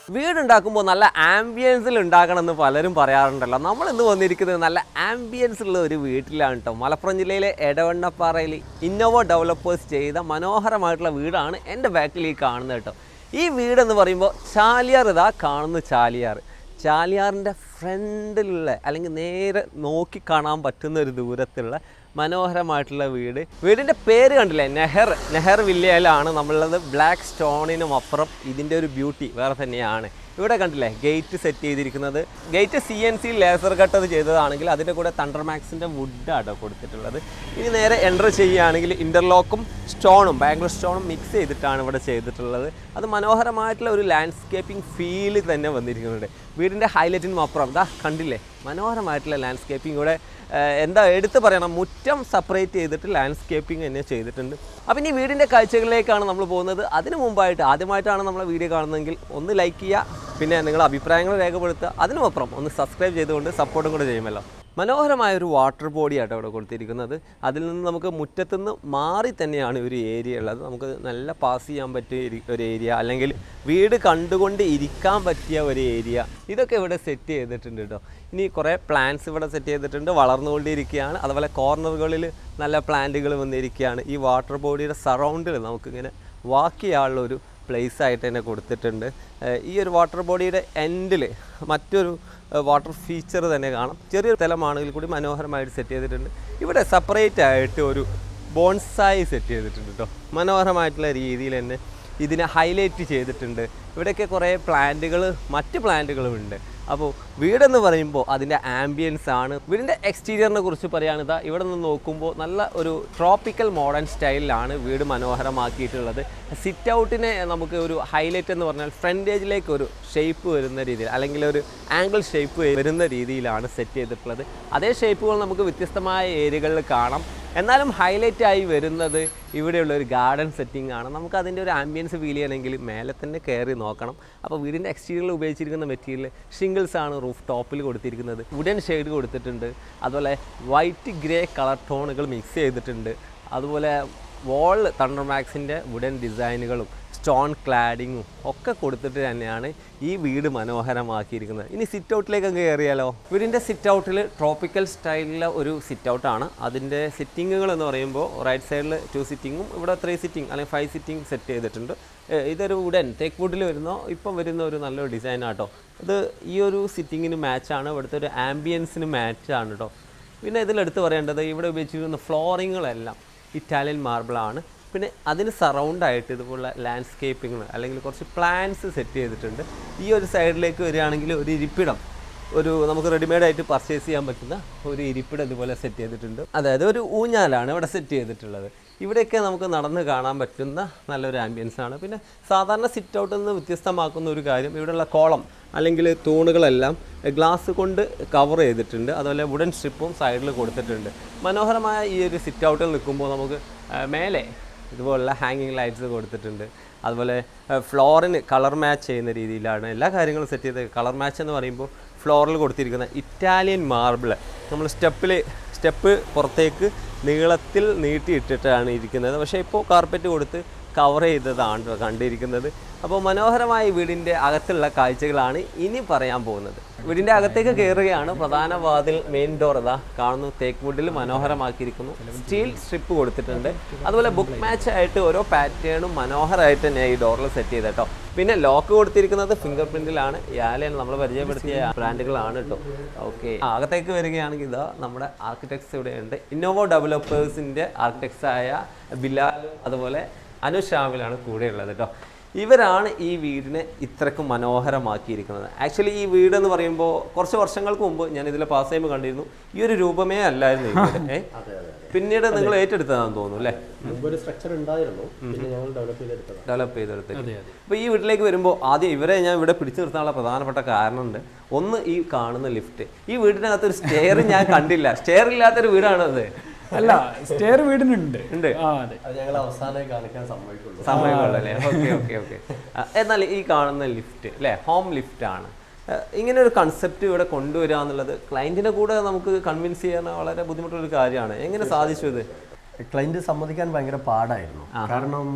വീടുണ്ടാക്കുമ്പോൾ നല്ല ആംബിയൻസിൽ ഉണ്ടാക്കണം എന്ന് പലരും പറയാറുണ്ടല്ലോ നമ്മൾ ഇന്ന് വന്നിരിക്കുന്നത് നല്ല ആംബിയൻസ് ഉള്ള ഒരു വീട്ടിലാണ് കേട്ടോ മലപ്പുറം ജില്ലയിലെ എടവണ്ണപ്പാറയിൽ ഇന്നോവോ ഡെവലപ്പേഴ്സ് ചെയ്ത മനോഹരമായിട്ടുള്ള വീടാണ് എൻ്റെ ബാക്കിൽ ഈ കാണുന്നത് കേട്ടോ ഈ വീടെന്ന് പറയുമ്പോൾ ചാലിയാർ ഇതാ കാണുന്നു ചാലിയാർ ചാലിയാറിൻ്റെ ഫ്രണ്ടിലുള്ള അല്ലെങ്കിൽ നേരെ നോക്കി കാണാൻ പറ്റുന്ന ഒരു ദൂരത്തുള്ള മനോഹരമായിട്ടുള്ള വീട് വീടിൻ്റെ പേര് കണ്ടില്ലേ നെഹർ നെഹർ വില്ലയിലാണ് നമ്മളുള്ളത് ബ്ലാക്ക് സ്റ്റോണിനും അപ്പുറം ഇതിൻ്റെ ഒരു ബ്യൂട്ടി വേറെ തന്നെയാണ് ഇവിടെ കണ്ടില്ലേ ഗേറ്റ് സെറ്റ് ചെയ്തിരിക്കുന്നത് gate C N C laser കട്ടത് ചെയ്തതാണെങ്കിൽ അതിൻ്റെ കൂടെ തണ്ടർ മാക്സിൻ്റെ വുഡാണ് കൊടുത്തിട്ടുള്ളത് ഇനി നേരെ എൻ്റർ ചെയ്യുകയാണെങ്കിൽ ഇൻ്റർലോക്കും സ്റ്റോണും ബാംഗ്ലൂർ സ്റ്റോണും മിക്സ് ചെയ്തിട്ടാണ് ഇവിടെ ചെയ്തിട്ടുള്ളത് അത് മനോഹരമായിട്ടുള്ള ഒരു ലാൻഡ്സ്കേപ്പിംഗ് ഫീല് തന്നെ വന്നിരിക്കുന്നുണ്ട് വീടിൻ്റെ ഹൈലൈറ്റിനും അപ്പുറം ഇതാ കണ്ടില്ലേ മനോഹരമായിട്ടുള്ള ലാൻഡ്സ്കേപ്പിംഗ് ഇവിടെ ഏഹ്, എന്താ എടുത്ത് പറയണം മുറ്റം സെപ്പറേറ്റ് ചെയ്തിട്ട് ലാൻഡ്സ്കേപ്പിംഗ് തന്നെ ചെയ്തിട്ടുണ്ട് അപ്പം ഇനി വീടിൻ്റെ കാഴ്ചകളിലേക്കാണ് നമ്മൾ പോകുന്നത് അതിന് മുമ്പായിട്ട് ആദ്യമായിട്ടാണ് നമ്മൾ വീഡിയോ കാണുന്നതെങ്കിൽ ഒന്ന് ലൈക്ക് ചെയ്യുക പിന്നെ നിങ്ങളുടെ അഭിപ്രായങ്ങൾ രേഖപ്പെടുത്തുക അതിനുമപ്പുറം ഒന്ന് സബ്സ്ക്രൈബ് ചെയ്തുകൊണ്ട് സപ്പോർട്ടും കൂടെ ചെയ്യുമല്ലോ മനോഹരമായ ഒരു വാട്ടർ ബോഡിയാട്ടോ ഇവിടെ കൊടുത്തിരിക്കുന്നത് അതിൽ നിന്ന് നമുക്ക് മുറ്റത്തുനിന്ന് മാറി തന്നെയാണ് ഒരു ഏരിയ ഉള്ളത് നമുക്ക് നല്ല പാസ് ചെയ്യാൻ പറ്റിയ ഒരു- ഒരു ഏരിയ അല്ലെങ്കിൽ വീട് കണ്ടുകൊണ്ട് ഇരിക്കാൻ പറ്റിയ ഒരു ഏരിയ ഇതൊക്കെ ഇവിടെ സെറ്റ് ചെയ്തിട്ടുണ്ട് കേട്ടോ ഇനി കുറേ പ്ലാന്റ്സ് ഇവിടെ സെറ്റ് ചെയ്തിട്ടുണ്ട് വളർന്നുകൊണ്ടിരിക്കുകയാണ് അതുപോലെ കോർണറുകളിൽ നല്ല പ്ലാന്റുകൾ വന്നിരിക്കുകയാണ് ഈ വാട്ടർ ബോഡിയുടെ സറൗണ്ടിൽ നമുക്കിങ്ങനെ വാക്ക് ചെയ്യാനുള്ള ഒരു പ്ലേസ് ആയിട്ട് തന്നെ കൊടുത്തിട്ടുണ്ട് ഏഹ് ഈ ഒരു വാട്ടർ ബോഡിയുടെ എൻഡിൽ മറ്റൊരു വാട്ടർ ഫീച്ചർ തന്നെ കാണാം ചെറിയൊരു സ്ഥലമാണെങ്കിൽ കൂടി മനോഹരമായിട്ട് സെറ്റ് ചെയ്തിട്ടുണ്ട് ഇവിടെ സെപ്പറേറ്റ് ആയിട്ട് ഒരു ബോൺസായി സെറ്റ് ചെയ്തിട്ടുണ്ട് കേട്ടോ മനോഹരമായിട്ടുള്ള രീതിയിൽ തന്നെ ഇതിനെ ഹൈലൈറ്റ് ചെയ്തിട്ടുണ്ട് ഇവിടെയൊക്കെ കുറേ പ്ലാന്റുകൾ മറ്റ് പ്ലാന്റുകളും ഉണ്ട് അപ്പോൾ വീടെന്ന് പറയുമ്പോൾ അതിൻ്റെ ആംബിയൻസ് ആണ് വീടിൻ്റെ എക്സ്റ്റീരിയറിനെ കുറിച്ച് പറയുകയാണിത് ഇവിടെ നിന്ന് നോക്കുമ്പോൾ നല്ല ഒരു ട്രോപ്പിക്കൽ മോഡേൺ സ്റ്റൈലിലാണ് വീട് മനോഹരമാക്കിയിട്ടുള്ളത് സിറ്റ് ഔട്ടിനെ നമുക്ക് ഒരു ഹൈലൈറ്റ് എന്ന് പറഞ്ഞാൽ ഫ്രണ്ടേജിലേക്ക് ഒരു ഷേപ്പ് വരുന്ന രീതിയിൽ അല്ലെങ്കിൽ ഒരു ആംഗിൾ ഷേപ്പ് വരുന്ന രീതിയിലാണ് സെറ്റ് ചെയ്തിട്ടുള്ളത് അതേ ഷേപ്പുകൾ നമുക്ക് വ്യത്യസ്തമായ ഏരിയകളിൽ കാണാം എന്നാലും ഹൈലൈറ്റ് ആയി വരുന്നത് ഇവിടെയുള്ള ഒരു ഗാർഡൻ സെറ്റിംഗ് ആണ് നമുക്ക് അതിൻ്റെ ഒരു ആംബിയൻസ് ഫീൽ ചെയ്യണമെങ്കിൽ മേലെ തന്നെ കയറി നോക്കണം അപ്പോൾ വീടിൻ്റെ എക്സ്റ്റീരിയറിൽ ഉപയോഗിച്ചിരിക്കുന്ന മെറ്റീരിയൽ ഷിംഗിൾസ് ആണ് റൂഫ് ടോപ്പിൽ കൊടുത്തിരിക്കുന്നത് വുഡൻ ഷെയ്ഡ് കൊടുത്തിട്ടുണ്ട് അതുപോലെ വൈറ്റ് ഗ്രേ കളർ ടോണുകൾ മിക്സ് ചെയ്തിട്ടുണ്ട് അതുപോലെ വോൾ തണ്ടർ മാക്സിൻ്റെ വുഡൻ ഡിസൈനുകളും സ്റ്റോൺ ക്ലാഡിങ്ങും ഒക്കെ കൊടുത്തിട്ട് തന്നെയാണ് ഈ വീട് മനോഹരമാക്കിയിരിക്കുന്നത് ഇനി സിറ്റ് ഔട്ടിലേക്ക് അങ്ങ് കയറിയാലോ വീടിൻ്റെ സിറ്റ് ഔട്ടിൽ ട്രോപ്പിക്കൽ സ്റ്റൈലിലെ ഒരു സിറ്റ് ഔട്ടാണ് അതിൻ്റെ സിറ്റിങ്ങുകൾ എന്ന് പറയുമ്പോൾ റൈറ്റ് സൈഡിൽ ടു സിറ്റിങ്ങും ഇവിടെ ത്രീ സിറ്റിംഗ് അല്ലെങ്കിൽ ഫൈവ് സിറ്റിംഗ് സെറ്റ് ചെയ്തിട്ടുണ്ട് ഏ, ഇതൊരു വുഡൻ തേക്ക് വുഡിൽ വരുന്ന ഇപ്പം വരുന്ന ഒരു നല്ലൊരു ഡിസൈൻ ആട്ടോ ഇത് ഈ ഒരു സിറ്റിങ്ങിന് മാച്ചാണ് ഇവിടുത്തെ ഒരു ആംബിയൻസിന് മാച്ചാണ് കേട്ടോ പിന്നെ ഇതിലെടുത്ത് പറയേണ്ടത് ഇവിടെ ഉപയോഗിച്ചിരിക്കുന്ന ഫ്ലോറിങ്ങുകളെല്ലാം ഇറ്റാലിയൻ മാർബിളാണ് പിന്നെ അതിന് സറൗണ്ടായിട്ട് ഇതുപോലുള്ള ലാൻഡ്സ്കേപ്പിങ്ങൾ അല്ലെങ്കിൽ കുറച്ച് പ്ലാന്റ്സ് സെറ്റ് ചെയ്തിട്ടുണ്ട് ഈ ഒരു സൈഡിലേക്ക് വരികയാണെങ്കിൽ ഒരു ഇരിപ്പിടം ഒരു നമുക്ക് റെഡിമെയ്ഡ് ആയിട്ട് പർച്ചേസ് ചെയ്യാൻ പറ്റുന്ന ഒരു ഇരിപ്പിടം ഇതുപോലെ സെറ്റ് ചെയ്തിട്ടുണ്ട് അതായത് ഒരു ഊഞ്ഞാലാണ് ഇവിടെ സെറ്റ് ചെയ്തിട്ടുള്ളത് ഇവിടെയൊക്കെ നമുക്ക് നടന്ന് കാണാൻ പറ്റുന്ന നല്ലൊരു ആംബിയൻസ് ആണ് പിന്നെ സാധാരണ സിറ്റ് ഔട്ടിൽ നിന്ന് വ്യത്യസ്തമാക്കുന്ന ഒരു കാര്യം ഇവിടെയുള്ള കോളം അല്ലെങ്കിൽ തൂണുകളെല്ലാം ഗ്ലാസ് കൊണ്ട് കവർ ചെയ്തിട്ടുണ്ട് അതുപോലെ വുഡൻ സ്ട്രിപ്പും സൈഡിൽ കൊടുത്തിട്ടുണ്ട് മനോഹരമായ ഈ ഒരു സിറ്റ് ഔട്ടിൽ നിൽക്കുമ്പോൾ നമുക്ക് ആ, മേലെ ഇതുപോലുള്ള ഹാങ്ങിങ് ലൈറ്റ്സ് കൊടുത്തിട്ടുണ്ട് അതുപോലെ ഫ്ലോറിന് കളർ മാച്ച് ചെയ്യുന്ന രീതിയിലാണ് എല്ലാ കാര്യങ്ങളും സെറ്റ് ചെയ്ത് കളർ മാച്ച് എന്ന് പറയുമ്പോൾ ഫ്ലോറിൽ കൊടുത്തിരിക്കുന്ന ഇറ്റാലിയൻ മാർബിൾ നമ്മൾ സ്റ്റെപ്പിൽ സ്റ്റെപ്പ് പുറത്തേക്ക് നീളത്തിൽ നീട്ടിയിട്ടിട്ടാണ് ഇരിക്കുന്നത് പക്ഷേ ഇപ്പോൾ കാർപ്പറ്റ് കൊടുത്ത് കവർ ചെയ്തതാണ് ട്ടോ കണ്ടിരിക്കുന്നത് അപ്പോൾ മനോഹരമായ ഈ വീടിൻ്റെ അകത്തുള്ള കാഴ്ചകളാണ് ഇനി പറയാൻ പോകുന്നത് വീടിൻ്റെ അകത്തേക്ക് കയറുകയാണ് പ്രധാന വാതിൽ മെയിൻ ഡോർ ഇതാ കാണുന്നു തേക്ക് വുഡിൽ മനോഹരമാക്കിയിരിക്കുന്നു സ്റ്റീൽ സ്ട്രിപ്പ് കൊടുത്തിട്ടുണ്ട് അതുപോലെ ബുക്ക് മാച്ച് ആയിട്ട് ഓരോ പാറ്റേണും മനോഹരമായിട്ട് തന്നെ ഈ ഡോറിൽ സെറ്റ് ചെയ്ത് കേട്ടോ പിന്നെ ലോക്ക് കൊടുത്തിരിക്കുന്നത് ഫിംഗർ പ്രിന്റിലാണ് യാലൻ നമ്മൾ പരിചയപ്പെടുത്തിയ ബ്രാൻഡുകളാണ് കേട്ടോ ഓക്കെ അകത്തേക്ക് വരികയാണെങ്കിൽ ഇതാ നമ്മുടെ ആർക്കിടെക്ട്സ് ഇവിടെ ഉണ്ട് ഇന്നോവോ ഡെവലപ്പേഴ്സിൻ്റെ ആർക്കിടെക്ട്സ് ആയ ബിലാൽ അതുപോലെ അനുഷാമിലാണ് കൂടെയുള്ളത് കേട്ടോ ഇവരാണ് ഈ വീടിനെ ഇത്രക്കും മനോഹരമാക്കിയിരിക്കുന്നത് ആക്ച്വലി ഈ വീട് എന്ന് പറയുമ്പോൾ കുറച്ച് വർഷങ്ങൾക്ക് മുമ്പ് ഞാൻ ഇതിൽ പാസ് ചെയ്യുമ്പോൾ കണ്ടിരുന്നു ഈ ഒരു രൂപമേ അല്ലായിരുന്നു ഈ വീട് ഏ? പിന്നീട് നിങ്ങൾ ഏറ്റെടുത്തതാണെന്ന് തോന്നുന്നു അല്ലേ മുമ്പ് ഒരു സ്ട്രക്ചർ ഉണ്ടായിരുന്നു പിന്നെ ഞങ്ങൾ ഡെവലപ്പ് ചെയ്തെടുത്തതാണ് ഡെവലപ്പ് ചെയ്തെടുത്തിട്ട് അപ്പോൾ ഈ വീട്ടിലേക്ക് വരുമ്പോൾ ആദ്യം ഇവരെ ഞാൻ ഇവിടെ പിടിച്ചു നിർത്താനുള്ള പ്രധാനപ്പെട്ട കാരണമുണ്ട് ഒന്ന് ഈ കാണുന്ന ലിഫ്റ്റ് ഈ വീടിനകത്ത് ഒരു സ്റ്റെയർ ഞാൻ കണ്ടില്ല സ്റ്റെയർ ഇല്ലാത്തൊരു വീടാണത് അല്ല സ്റ്റെയർ വീടിനുണ്ട് ഉണ്ട് ആ അതെ അത് ഞങ്ങൾ അവസാനമായി കാണിക്കാൻ സമ്മതിക്കുള്ളൂ സമയമുള്ളല്ലേ ഓക്കെ ഓക്കെ ഓക്കെ എന്നാൽ ഈ കാണുന്ന ലിഫ്റ്റ് അല്ലേ ഹോം ലിഫ്റ്റ് ആണ് ആ, ഇങ്ങനെ ഒരു കൺസെപ്റ്റ് ഇവിടെ കൊണ്ടുവരിക എന്നുള്ളത് ക്ലയന്റിനെ കൂടെ നമുക്ക് കൺവിൻസ് ചെയ്യാൻ വളരെ ബുദ്ധിമുട്ടുള്ള ഒരു കാര്യമാണ് എങ്ങനെ സാധിച്ചു ഇത് ക്ലൈന്റ് സമ്മതിക്കാൻ ഭയങ്കര പാടായിരുന്നു കാരണം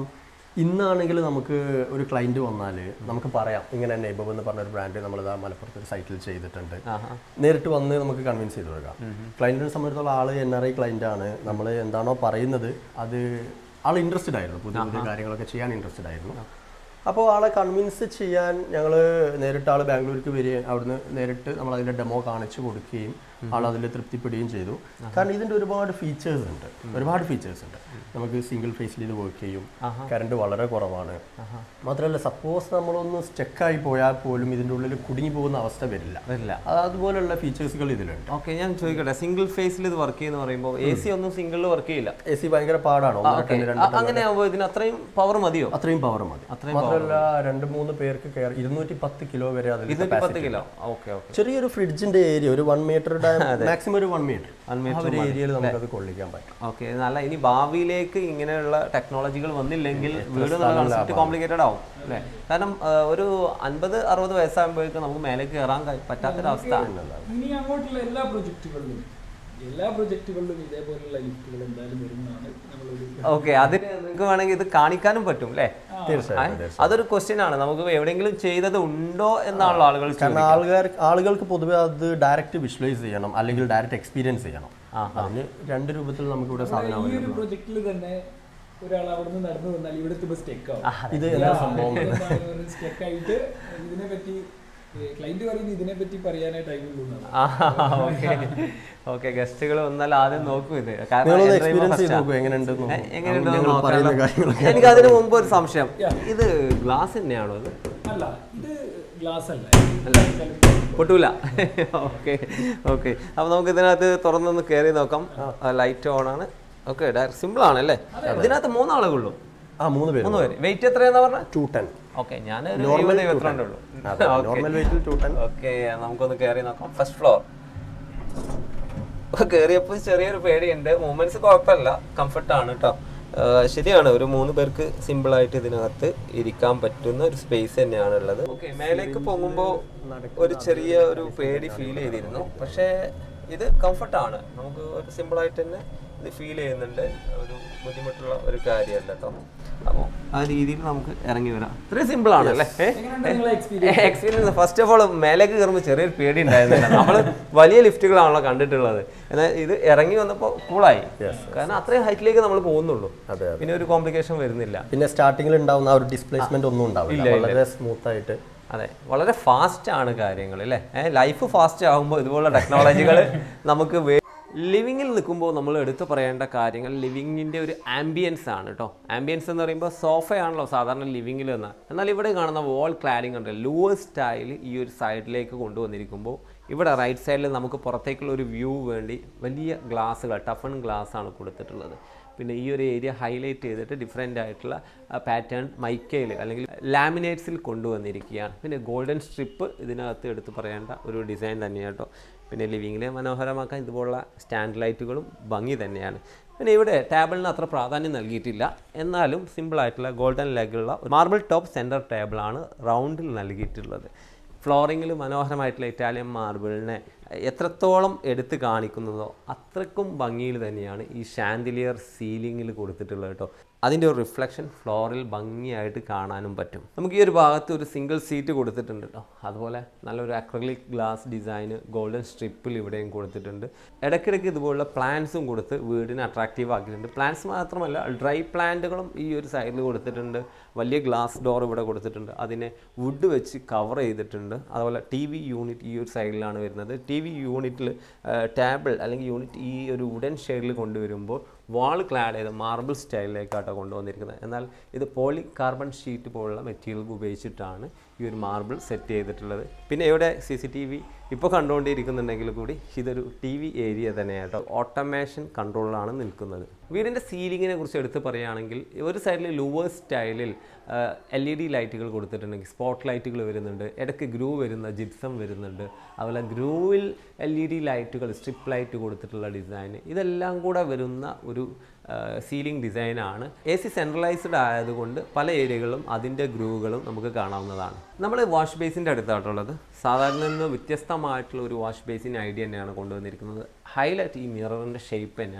ഇന്നാണെങ്കിൽ നമുക്ക് ഒരു ക്ലയന്റ് വന്നാൽ നമുക്ക് പറയാം ഇങ്ങനെ നെയ്ബബ് എന്ന് പറഞ്ഞ ഒരു ബ്രാൻഡ് നമ്മളിതാ മലപ്പുറത്ത് ഒരു സൈറ്റിൽ ചെയ്തിട്ടുണ്ട് നേരിട്ട് വന്ന് നമുക്ക് കൺവിൻസ് ചെയ്ത് കൊടുക്കാം ക്ലയന്റിനെ സംബന്ധിച്ചുള്ള ആള് എൻ ആർ ഐ ക്ലയന്റ് ആണ് നമ്മൾ എന്താണോ പറയുന്നത് അത് ആൾ ഇൻട്രസ്റ്റഡ് ആയിരുന്നു പുതിയ പുതിയ കാര്യങ്ങളൊക്കെ ചെയ്യാൻ ഇൻട്രസ്റ്റഡ് ആയിരുന്നു അപ്പോൾ ആളെ കൺവിൻസ് ചെയ്യാൻ ഞങ്ങൾ നേരിട്ട് ആൾ ബാംഗ്ലൂർക്ക് വരികയും അവിടുന്ന് നേരിട്ട് നമ്മൾ അതിൻ്റെ ഡെമോ കാണിച്ചു കൊടുക്കുകയും ആൾ അതിൽ തൃപ്തിപ്പെടുകയും ചെയ്തു കാരണം ഇതിൻ്റെ ഒരുപാട് ഫീച്ചേഴ്സ് ഉണ്ട് ഒരുപാട് ഫീച്ചേഴ്സ് ഉണ്ട് നമുക്ക് സിംഗിൾ ഫേസിൽ ഇത് വർക്ക് ചെയ്യും കറണ്ട് വളരെ കുറവാണ് മാത്രമല്ല സപ്പോസ് നമ്മളൊന്ന് സ്റ്റക്കായി പോയാൽ പോലും ഇതിൻ്റെ ഉള്ളിൽ കുടുങ്ങി പോകുന്ന അവസ്ഥ വരില്ല വരില്ല അത് അതുപോലുള്ള ഫീച്ചേഴ്സുകൾ ഇതിലുണ്ട് ഓക്കെ ഞാൻ ചോദിക്കട്ടെ സിംഗിൾ ഫേസിൽ ഇത് വർക്ക് ചെയ്യുന്ന പറയുമ്പോൾ എ സി ഒന്നും സിംഗിളിൽ വർക്ക് ചെയ്യില്ല എ സി ഭയങ്കര പാടാണ് ഒന്നര ടൺ രണ്ട് അ- അങ്ങനെ ആവുമ്പോൾ ഇതിന് അത്രയും പവർ മതിയോ അത്രയും പവർ മതി മാത്രമല്ല രണ്ട് മൂന്ന് പേർക്ക് കയറി ഇരുന്നൂറ്റി പത്ത് കിലോ വരെ അതിൽ ഇരുന്നൂറ്റി പത്ത് കിലോ ഓക്കെ ഓക്കെ ചെറിയൊരു ഫ്രിഡ്ജിന്റെ ഏരിയ ഒരു വൺ മീറ്റർ മാക്സിമം ഒരു വൺ മീറ്റർ ആ ഒരു ഏരിയയിൽ നമുക്കത് കൊള്ളിക്കാൻ പറ്റും ഓക്കെ നല്ല ഇനി ഭാവിയിലേക്ക് ഇങ്ങനെയുള്ള ടെക്നോളജികൾ വന്നില്ലെങ്കിൽ വീട് കൺസെപ്റ്റ് കോംപ്ലിക്കേറ്റഡ് ആവും അല്ലേ കാരണം ആ, ഒരു അൻപത് അറുപത് വയസ്സാകുമ്പോഴേക്കും നമുക്ക് മേലേക്ക് കയറാൻ കഴി- പറ്റാത്തൊരവസ്ഥ ഇനി അങ്ങോട്ടുള്ള എല്ലാ പ്രൊജക്റ്റുകളിലും എല്ലാ പ്രൊജക്റ്റുകളിലും ഇതേപോലുള്ള ലിഫ്റ്റുകൾ എന്തായാലും വരുന്നതാണ് നമ്മളൊരു ഓക്കെ അതിന് നിങ്ങൾക്ക് വേണമെങ്കിൽ ഇത് കാണിക്കാനും പറ്റും അല്ലേ തീർച്ചയായും ആ, അതൊരു ക്വസ്റ്റ്യൻ ആണ് നമുക്ക് എവിടെയെങ്കിലും ചെയ്തത് ഉണ്ടോ എന്നാണല്ലോ ആളുകൾ കാരണം ആൾക്കാർ ആളുകൾക്ക് പൊതുവെ അത് ഡയറക്റ്റ് വിഷ്വലൈസ് ചെയ്യണം അല്ലെങ്കിൽ ഡയറക്റ്റ് എക്സ്പീരിയൻസ് ചെയ്യണം അതിന് രണ്ട് രൂപത്തിൽ നമുക്ക് ഇവിടെ സാധനം ഈ ഒരു പ്രൊജക്റ്റിൽ തന്നെ ഒരാൾ അവിടെ നിന്ന് നടന്നു വന്നാൽ ഇവിടെ എത്തുമ്പോൾ സ്റ്റെക്ക് ആവും ഇത് എന്താ സംഭവം സ്റ്റെക്ക് ആയിട്ട് ഇതിനെ പറ്റി ക്ലൈന്റ് പറയുന്നത് ഇതിനെ പറ്റി പറയാനേ ടൈമുള്ളൂ ഓക്കെ ഓക്കെ ഗസ്റ്റുകൾ വന്നാൽ ആദ്യം നോക്കൂ ഇത് കാരണം നിങ്ങളൊന്ന് entry എക്സ്പീരിയൻസ് first ചെയ്ത് ആ. നോക്കൂ എങ്ങനെയുണ്ടെന്ന് നോക്കൂ. എങ്ങനെയുണ്ടെന്ന് ഞങ്ങൾ പറയുന്ന നോക്കാമല്ലോ. കാര്യങ്ങളൊക്കെ എനിക്ക് അതിന് മുമ്പ് ഒരു സംശയം ഇത് ഗ്ലാസ് തന്നെയാണോ ഇത് അല്ല ഇത് ഗ്ലാസ് അല്ല പൊട്ടൂല ഓക്കെ ഓക്കെ അപ്പൊ നമുക്ക് ഇതിനകത്ത് തുറന്നൊന്ന് കയറി നോക്കാം ലൈറ്റ് ഓൺ ആണ് ഓക്കെ സിമ്പിൾ ആണ് അല്ലേ ഇതിനകത്ത് മൂന്നാളുകളുള്ളൂ ആ മൂന്ന് പേര് മൂന്ന് പേര് വെയിറ്റ് എത്രയാന്നാ പറഞ്ഞ ടു ടെൻ ഓക്കെ ഞാൻ Normal എഴുപത്തിരണ്ടേ ഉള്ളൂ അതെ നോർമൽ വെയിറ്റിൽ ടു ടെൻ ഓക്കെ നമുക്കൊന്ന് കയറി നോക്കാം ഫസ്റ്റ് ഫ്ലോർ കയറിയപ്പോൾ ചെറിയൊരു പേടിയുണ്ട് മൂവ്മെന്റ്സ് കുഴപ്പമില്ല കംഫർട്ടാണ് കേട്ടോ ശരിയാണ് ഒരു മൂന്ന് പേർക്ക് സിമ്പിൾ ആയിട്ട് ഇതിനകത്ത് ഇരിക്കാൻ പറ്റുന്ന ഒരു സ്പേസ് തന്നെയാണ് ഉള്ളത് ഓക്കെ മേലേക്ക് പൊങ്ങുമ്പോൾ ഒരു ചെറിയ ഒരു പേടി ഫീൽ ചെയ്തിരുന്നു പക്ഷേ ഇത് കംഫർട്ടാണ് നമുക്ക് ഒരു സിമ്പിൾ ആയിട്ട് തന്നെ ഇത് ഫീൽ ചെയ്യുന്നുണ്ട് ഒരു ബുദ്ധിമുട്ടുള്ള ഒരു കാര്യമല്ല കേട്ടോ അപ്പോൾ ആ രീതിയിൽ നമുക്ക് ഇറങ്ങി വരാം ഇത്രയും സിമ്പിൾ ആണ് അല്ലേ നിങ്ങളെ എക്സ്പീരിയൻസ് ഫസ്റ്റ് ഓഫ് ഓൾ മേലേക്ക് കയറുമ്പോൾ ചെറിയൊരു പേടി ഉണ്ടായിരുന്നില്ല നമ്മൾ വലിയ ലിഫ്റ്റുകളാണല്ലോ കണ്ടിട്ടുള്ളത് എന്നാൽ ഇത് ഇറങ്ങി വന്നപ്പോൾ കൂളായി കാരണം അത്രയും ഹൈറ്റിലേക്ക് നമ്മൾ പോകുന്നുള്ളൂ അതെ, പിന്നെ ഒരു കോംപ്ലിക്കേഷൻ വരുന്നില്ല പിന്നെ സ്റ്റാർട്ടിങ്ങിൽ ഉണ്ടാവുന്ന ആ ഒരു ഡിസ്പ്ലേസ്മെന്റ് ഒന്നും ഉണ്ടാവില്ല വളരെ സ്മൂത്ത് ആയിട്ട് അതെ വളരെ ഫാസ്റ്റ് ആണ് കാര്യങ്ങൾ അല്ലേ ലൈഫ് ഫാസ്റ്റ് ആകുമ്പോൾ ഇതുപോലുള്ള ടെക്നോളജികൾ നമുക്ക് ലിവിങ്ങിൽ നിൽക്കുമ്പോൾ നമ്മൾ എടുത്തു പറയേണ്ട കാര്യങ്ങൾ ലിവിങ്ങിൻ്റെ ഒരു ആംബിയൻസ് ആണ് കേട്ടോ ആംബിയൻസ് എന്ന് പറയുമ്പോൾ സോഫയാണല്ലോ സാധാരണ ലിവിങ്ങിൽ നിന്ന് എന്നാൽ ഇവിടെ കാണുന്ന വാൾ ക്ലാഡിംഗ് ഉണ്ട് ലൂവർ സ്റ്റൈൽ ഈ ഒരു സൈഡിലേക്ക് കൊണ്ടുവന്നിരിക്കുമ്പോൾ ഇവിടെ റൈറ്റ് സൈഡിൽ നമുക്ക് പുറത്തേക്കുള്ള ഒരു വ്യൂ വേണ്ടി വലിയ ഗ്ലാസ്സുകൾ ടഫൺ ഗ്ലാസ് ആണ് കൊടുത്തിട്ടുള്ളത് പിന്നെ ഈ ഒരു ഏരിയ ഹൈലൈറ്റ് ചെയ്തിട്ട് ഡിഫറെൻ്റ് ആയിട്ടുള്ള പാറ്റേൺ മൈക്കയിൽ അല്ലെങ്കിൽ ലാമിനേറ്റ്സിൽ കൊണ്ടുവന്നിരിക്കുകയാണ് പിന്നെ ഗോൾഡൻ സ്ട്രിപ്പ് ഇതിനകത്ത് എടുത്ത് പറയേണ്ട ഒരു ഡിസൈൻ തന്നെയാണ് കേട്ടോ പിന്നെ ലിവിങ്ങിലെ മനോഹരമാക്കാൻ ഇതുപോലുള്ള സ്റ്റാൻഡ് ലൈറ്റുകളും ഭംഗി തന്നെയാണ് പിന്നെ ഇവിടെ ടേബിളിന് അത്ര പ്രാധാന്യം നൽകിയിട്ടില്ല എന്നാലും സിമ്പിളായിട്ടുള്ള ഗോൾഡൻ ലെഗുള്ള മാർബിൾ ടോപ്പ് സെൻറ്റർ ടേബിളാണ് റൗണ്ടിൽ നൽകിയിട്ടുള്ളത് ഫ്ലോറിങ്ങിൽ മനോഹരമായിട്ടുള്ള ഇറ്റാലിയൻ മാർബിളിനെ എത്രത്തോളം എടുത്ത് കാണിക്കുന്നതോ അത്രക്കും ഭംഗിയിൽ തന്നെയാണ് ഈ ഷാൻഡിലിയർ സീലിങ്ങിൽ കൊടുത്തിട്ടുള്ളത് കേട്ടോ അതിൻ്റെ ഒരു റിഫ്ലക്ഷൻ ഫ്ലോറിൽ ഭംഗിയായിട്ട് കാണാനും പറ്റും നമുക്ക് ഈ ഒരു ഭാഗത്ത് ഒരു സിംഗിൾ സീറ്റ് കൊടുത്തിട്ടുണ്ട് കേട്ടോ അതുപോലെ നല്ലൊരു അക്രലിക് ഗ്ലാസ് ഡിസൈന് ഗോൾഡൻ സ്ട്രിപ്പിൽ ഇവിടെയും കൊടുത്തിട്ടുണ്ട് ഇടയ്ക്കിടയ്ക്ക് ഇതുപോലുള്ള പ്ലാന്റ്സും കൊടുത്ത് വീടിനെ അട്രാക്റ്റീവ് ആക്കിയിട്ടുണ്ട് പ്ലാന്റ്സ് മാത്രമല്ല ഡ്രൈ പ്ലാന്റുകളും ഈ ഒരു സൈഡിൽ കൊടുത്തിട്ടുണ്ട് വലിയ ഗ്ലാസ് ഡോർ ഇവിടെ കൊടുത്തിട്ടുണ്ട് അതിനെ വുഡ് വെച്ച് കവർ ചെയ്തിട്ടുണ്ട് അതുപോലെ ടി വി യൂണിറ്റ് ഈ ഒരു സൈഡിലാണ് വരുന്നത് ടി വി യൂണിറ്റിൽ ടേബിൾ അല്ലെങ്കിൽ യൂണിറ്റ് ഈ ഒരു വുഡൻ ഷെയ്ഡിൽ കൊണ്ടുവരുമ്പോൾ വാൾ ക്ലാഡ് ചെയ്ത് മാർബിൾ സ്റ്റൈലിലേക്കാട്ടോ കൊണ്ടുവന്നിരിക്കുന്നത് എന്നാൽ ഇത് പോളി കാർബൺ ഷീറ്റ് പോലുള്ള മെറ്റീരിയൽ ഉപയോഗിച്ചിട്ടാണ് ഈ ഒരു മാർബിൾ സെറ്റ് ചെയ്തിട്ടുള്ളത് പിന്നെ ഇവിടെ സി സി ടി വി ഇപ്പോൾ കണ്ടുകൊണ്ടിരിക്കുന്നുണ്ടെങ്കിൽ കൂടി ഇതൊരു ടി വി ഏരിയ തന്നെയാണ് കേട്ടോ ഓട്ടോമേഷൻ കൺട്രോളിലാണ് നിൽക്കുന്നത് വീടിൻ്റെ സീലിങ്ങിനെ കുറിച്ച് എടുത്ത് പറയുകയാണെങ്കിൽ ഒരു സൈഡിൽ ലൂവർ സ്റ്റൈലിൽ എൽ ഇ ഡി ലൈറ്റുകൾ കൊടുത്തിട്ടുണ്ടെങ്കിൽ സ്പോട്ട് ലൈറ്റുകൾ വരുന്നുണ്ട് ഇടയ്ക്ക് ഗ്രൂ വരുന്ന ജിപ്സം വരുന്നുണ്ട് അതുപോലെ ഗ്രൂവിൽ എൽ ഇ ഡി ലൈറ്റുകൾ സ്ട്രിപ്പ് ലൈറ്റ് കൊടുത്തിട്ടുള്ള ഡിസൈൻ ഇതെല്ലാം കൂടെ വരുന്ന ഒരു സീലിംഗ് ഡിസൈനാണ് എ സി സെൻട്രലൈസ്ഡ് ആയതുകൊണ്ട് പല ഏരിയകളിലും അതിൻ്റെ ഗ്രൂവുകളും നമുക്ക് കാണാവുന്നതാണ് നമ്മൾ വാഷ് ബേസിൻ്റെ അടുത്തായിട്ടുള്ളത് സാധാരണ നിന്ന് വ്യത്യസ്തമായിട്ടുള്ള ഒരു വാഷ് ബേസിൻ ഐഡിയ തന്നെയാണ് കൊണ്ടുവന്നിരിക്കുന്നത് ഹൈലൈറ്റ് ഈ മിററിൻ്റെ ഷേപ്പ് തന്നെയാണ്